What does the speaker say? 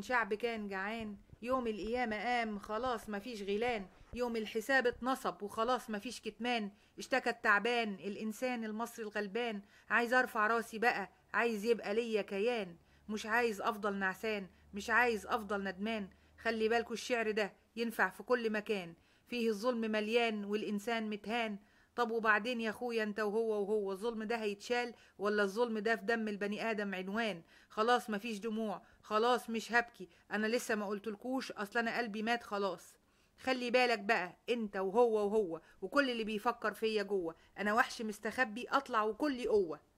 من شعب كان جعان يوم القيامة قام خلاص مفيش غيلان يوم الحساب اتنصب وخلاص مفيش كتمان اشتكى التعبان الإنسان المصري الغلبان عايز أرفع راسي بقى عايز يبقى ليا كيان مش عايز أفضل نعسان مش عايز أفضل ندمان خلي بالكوا الشعر ده ينفع في كل مكان فيه الظلم مليان والإنسان متهان طب وبعدين يا اخويا انت وهو وهو الظلم ده هيتشال ولا الظلم ده في دم البني ادم عنوان خلاص مفيش دموع خلاص مش هبكي انا لسه ما قلتلكوش اصل انا قلبي مات خلاص خلي بالك بقى انت وهو وهو وكل اللي بيفكر فيا جوه انا وحش مستخبي اطلع وكلي قوه